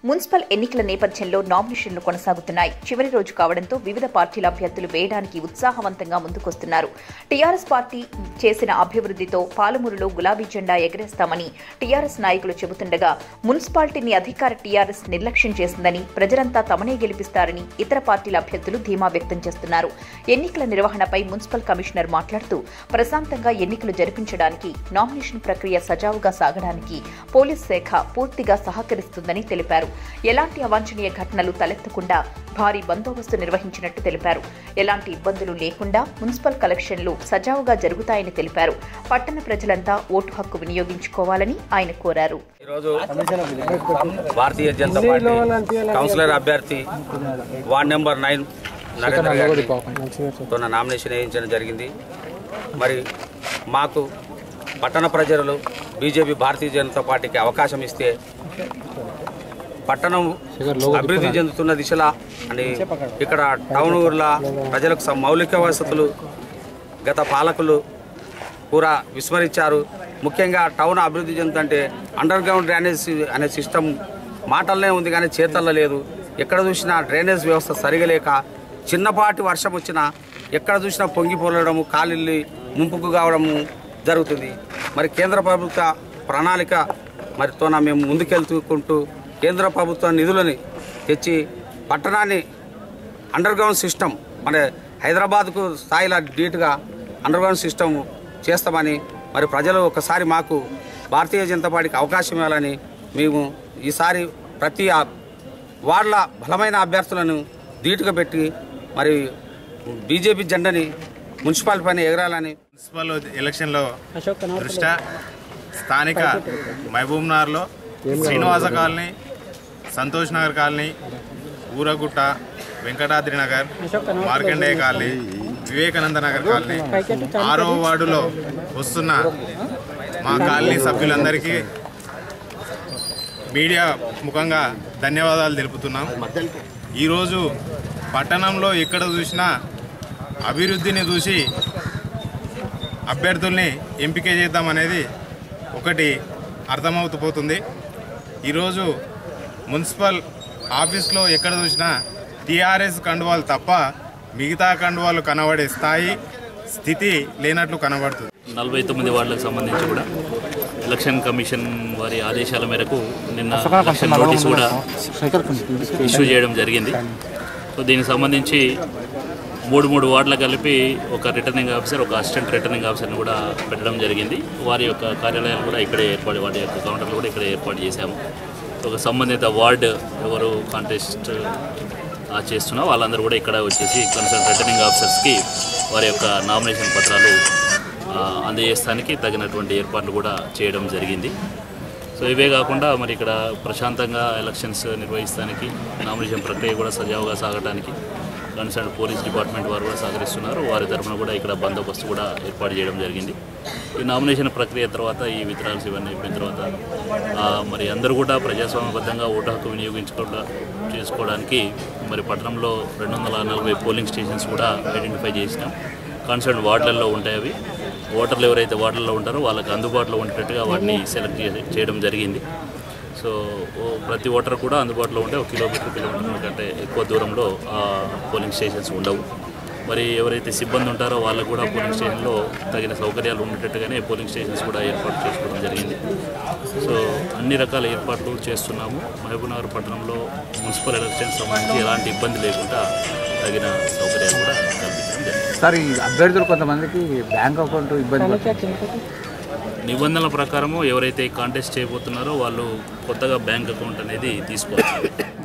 Municipal ఎన్నికల నేపథ్యంలో నామినేషన్లు కొనసాగుతున్నాయి చివరి రోజు కావడంతో వివిధ పార్టీల అభ్యర్థులు వేయడానికి ఉత్సాహవంతంగా ముందుకొస్తున్నారు టీఆర్ఎస్ పార్టీ చేసిన అభివృద్ధితో పాలమూరులో గులాబీ జెండా ఎగరేస్తామని టీఆర్ఎస్ నాయకులు చెబుతుండగా మున్సిపాలిటీని అధికార టీఆర్ఎస్ నిర్లక్ష్యం చేసిందని ప్రజలంతా తమనే గెలిపిస్తారని ఇతర పార్టీల అభ్యర్థులు ధీమా వ్యక్తం చేస్తున్నారు ఎన్నికల నిర్వహణపై మున్సిపల్ కమిషనర్ మాట్లాడుతూ ప్రశాంతంగా ఎన్నికలు జరిపించడానికి నామినేషన్ ప్రక్రియ సజావుగా సాగడానికి పోలీస్ శాఖ పూర్తిగా సహకరిస్తుందని తెలిపారు ఎలాంటి అవాంఛనీయ ఘటనలు తలెత్తకుండా భారీ బందోబస్తు నిర్వహించినట్టు తెలిపారు ఎలాంటి ఇబ్బందులు లేకుండా మున్సిపల్ కలెక్షన్లు సజావుగా జరుగుతాయని తెలిపారు పట్టణ ప్రజలంతా ఓటు హక్కు వినియోగించుకోవాలని ఆయన కోరారు ఈరోజు భారతీయ జనతా పార్టీ కౌన్సిలర్ అభ్యర్థి వార్డ్ నెంబర్ నైన్ నరేంద్ర గారి తోన నామినేషన్ వేయించడం జరిగింది మరి మాకు పట్టణ ప్రజలు బీజేపీ భారతీయ జనతా పార్టీకి అవకాశం ఇస్తే పట్టణం అభివృద్ధి చెందుతున్న దిశలా అని ఇక్కడ టౌన్ ఊర్ల ప్రజలకు సం- మౌలిక వసతులు గత పాలకులు పూరా విస్మరించారు ముఖ్యంగా టౌన్ అభివృద్ధి చెందుతుంటే అండర్ గ్రౌండ్ డ్రైనేజ్ అనే సిస్టమ్ మాటల్లోనే ఉంది కానీ చేతల్లో లేదు ఎక్కడ చూసినా డ్రైనేజ్ వ్యవస్థ సరిగా లేక చిన్నపాటి వర్షం వచ్చినా ఎక్కడ చూసినా పొంగి పొరలడము కాలిల్లి ముంపుకు కావడము జరుగుతుంది మరి కేంద్ర ప్రభుత్వ ప్రణాళిక మరితోన మేము ముందుకెళ్తుకుంటూ కేంద్ర ప్రభుత్వ నిధులని తెచ్చి పట్టణాన్ని అండర్ గ్రౌండ్ సిస్టమ్ మన హైదరాబాద్కు స్థాయిలో ధీటుగా అండర్ గ్రౌండ్ సిస్టమ్ చేస్తామని మరి ప్రజలు ఒకసారి మాకు భారతీయ జనతా పార్టీకి అవకాశం ఇవ్వాలని మేము ఈసారి ప్రతి ఆ వార్డుల బలమైన అభ్యర్థులను ధీటుగా పెట్టి మరి బీజేపీ జెండాని మున్సిపాలిటీ పైన ఎగరాలని మున్సిపల్ ఎలక్షన్లో దృష్ట్యా స్థానిక మహబూబ్నగర్లో Srinivasa colony Santosh Nagar colony Ooragutta Venkatadri Nagar Markandeya colony Vivekananda Nagar colony ఆరో వార్డులో వస్తున్న మా కాలనీ సభ్యులందరికీ మీడియా ముఖంగా ధన్యవాదాలు తెలుపుతున్నాం ఈరోజు పట్టణంలో ఎక్కడ చూసినా అభివృద్ధిని చూసి అభ్యర్థుల్ని ఎంపిక చేద్దామనేది ఒకటి అర్థమవుతూ పోతుంది ఈరోజు మున్సిపల్ ఆఫీస్లో ఎక్కడ చూసినా టీఆర్ఎస్ కండువాలు తప్ప మిగతా కండువాలు కనబడే స్థాయి స్థితి లేనట్లు కనబడుతుంది నలభై తొమ్మిది వార్డులకు సంబంధించి కూడా ఎలక్షన్ కమిషన్ వారి ఆదేశాల మేరకు నిన్న ఎలక్షన్ నోటీస్ కూడా ఇష్యూ చేయడం జరిగింది సో దీనికి సంబంధించి మూడు మూడు వార్డులు కలిపి ఒక రిటర్నింగ్ ఆఫీసర్ ఒక అసిస్టెంట్ రిటర్నింగ్ ఆఫీసర్ని కూడా పెట్టడం జరిగింది వారి యొక్క కార్యాలయాలు కూడా ఇక్కడే ఏర్పాటు వారి యొక్క కౌంటర్లు కూడా ఇక్కడే ఏర్పాటు చేశాము ఒక సంబంధిత వార్డు ఎవరు కాంటెస్ట్ ఆ చేస్తున్నా వాళ్ళందరూ కూడా ఇక్కడ వచ్చేసి కన్సర్న్ రిటర్నింగ్ ఆఫీసర్స్కి వారి యొక్క నామినేషన్ పత్రాలు ఆ, అందజేస్తానికి తగినటువంటి ఏర్పాట్లు కూడా చేయడం జరిగింది సో ఇవే కాకుండా మరి ఇక్కడ ప్రశాంతంగా ఎలక్షన్స్ నిర్వహిస్తానికి నామినేషన్ ప్రక్రియ కూడా సజావుగా సాగడానికి కన్సర్న్ పోలీస్ డిపార్ట్మెంట్ వారు కూడా సహకరిస్తున్నారు వారి తరఫున కూడా ఇక్కడ బందోబస్తు కూడా ఏర్పాటు చేయడం జరిగింది ఈ నామినేషన్ ప్రక్రియ తర్వాత ఈ విత్రాల్స్ ఇవన్నీ అయిపోయిన తర్వాత ఆ, మరి అందరూ కూడా ప్రజాస్వామ్యబద్ధంగా ఓటు హక్కు వినియోగించుకోవడా చేసుకోవడానికి మరి పట్టణంలో రెండు వందల నలభై పోలింగ్ స్టేషన్స్ కూడా ఐడెంటిఫై చేసినాం కన్సర్న్ వార్డులలో ఉంటాయి అవి ఓటర్లు ఎవరైతే వార్డులలో ఉంటారో వాళ్ళకి అందుబాటులో ఉండేటట్టుగా వాటిని సెలెక్ట్ చే- చేయడం జరిగింది సో ఓ ప్రతి ఓటర్ కూడా అందుబాటులో ఉంటే ఒక కిలోమీటర్ కిలోమీటర్ కంటే ఎక్కువ దూరంలో ఆ పోలింగ్ స్టేషన్స్ ఉండవు మరి ఎవరైతే సిబ్బంది ఉంటారో వాళ్ళకు కూడా పోలింగ్ స్టేషన్లో తగిన సౌకర్యాలు ఉండేటట్టుగానే పోలింగ్ స్టేషన్స్ కూడా ఏర్పాటు చేసుకోవడం జరిగింది సో అన్ని రకాల ఏర్పాట్లు చేస్తున్నాము మహబూబ్నగర్ పట్టణంలో మున్సిపల్ ఎలక్షన్స్ సంబంధించి ఎలాంటి ఇబ్బంది లేకుండా తగిన సౌకర్యాలు కూడా కల్పించడం జరిగింది సార్ ఈ అభ్యర్థులు కొంతమందికి బ్యాంక్ అకౌంట్ ఇబ్బంది పడుతుంది. నిబంధనల ప్రకారము ఎవరైతే కాంటెస్ట్ చేయబోతున్నారో వాళ్ళు కొత్తగా బ్యాంక్ అకౌంట్ అనేది తీసుకోవచ్చు